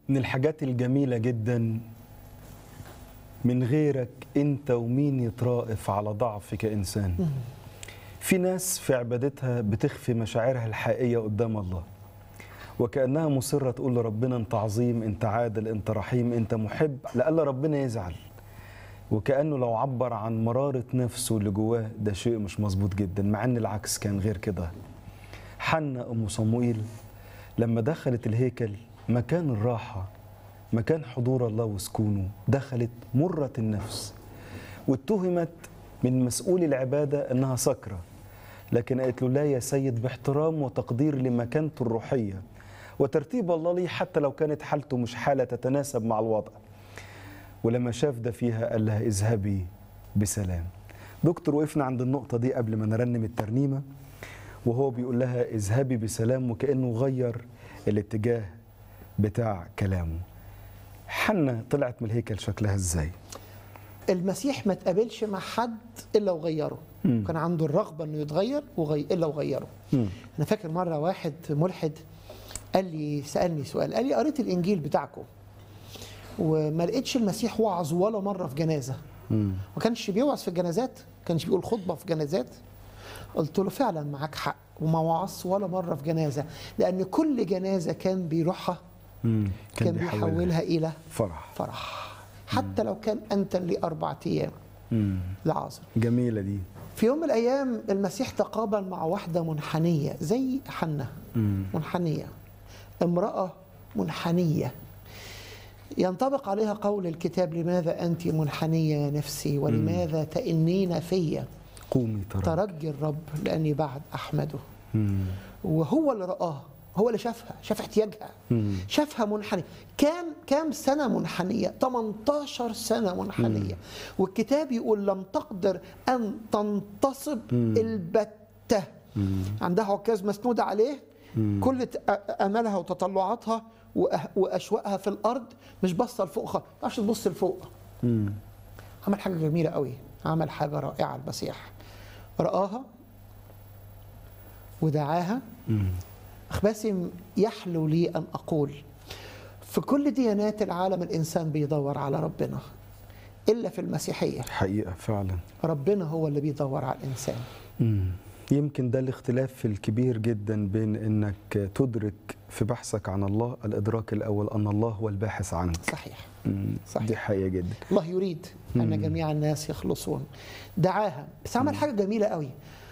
من الحاجات الجميلة جدا من غيرك انت ومين يترائف على ضعف كإنسان في ناس في عبادتها بتخفي مشاعرها الحقيقية قدام الله وكأنها مصرة تقول لربنا انت عظيم انت عادل انت رحيم انت محب لألا ربنا يزعل وكأنه لو عبر عن مرارة نفسه اللي جواه ده شيء مش مظبوط جدا مع ان العكس كان غير كده حنا أم صموئيل لما دخلت الهيكل مكان الراحة مكان حضور الله وسكونه دخلت مرة النفس واتهمت من مسؤول العبادة أنها سكرة لكن قالت له لا يا سيد باحترام وتقدير لمكانته الروحية وترتيب الله ليه حتى لو كانت حالته مش حالة تتناسب مع الوضع ولما شاف ده فيها قال لها اذهبي بسلام دكتور وقفنا عند النقطة دي قبل ما نرنم الترنيمة وهو بيقول لها اذهبي بسلام وكأنه غير الاتجاه بتاع كلامه حنا طلعت من الهيكل شكلها ازاي المسيح ما تقابلش مع حد الا وغيره مم. كان عنده الرغبه انه يتغير وغي... الا وغيره مم. انا فاكر مره واحد ملحد قال لي سالني سؤال قال لي قريت الانجيل بتاعكم وما لقيتش المسيح وعظ ولا مره في جنازه مم. ما كانش بيوعظ في الجنازات ما كانش بيقول خطبه في جنازات قلت له فعلا معاك حق وما وعظش ولا مره في جنازه لان كل جنازه كان بيروحها مم. كان بيحولها الى فرح فرح حتى لو كان انت لاربع ايام مم. لعازر جميلة دي في يوم من الايام المسيح تقابل مع واحده منحنيه زي حنه مم. منحنيه امراه منحنيه ينطبق عليها قول الكتاب لماذا انت منحنيه يا نفسي ولماذا تئنين في قومي ترى ترجي الرب لاني بعد احمده مم. وهو اللي رآها هو اللي شافها شاف احتياجها مم. شافها منحنية كان كام سنة منحنية 18 سنة منحنية والكتاب يقول لم تقدر أن تنتصب البتة عندها عكاز مسنودة عليه كل ت- أ- أملها وتطلعاتها وأه- وأشواقها في الأرض مش باصة لفوق خالص ما تعرفش تبص لفوق مم. عمل حاجة جميلة قوي عمل حاجة رائعة المسيح رآها ودعاها مم. باسم يحلو لي أن أقول في كل ديانات العالم الإنسان بيدور على ربنا إلا في المسيحية حقيقة فعلا ربنا هو اللي بيدور على الإنسان مم. يمكن ده الاختلاف الكبير جدا بين انك تدرك في بحثك عن الله الادراك الاول ان الله هو الباحث عنك صحيح مم. صحيح. دي حقيقة جدا الله يريد أن جميع الناس يخلصون دعاها بس عمل حاجة جميلة قوي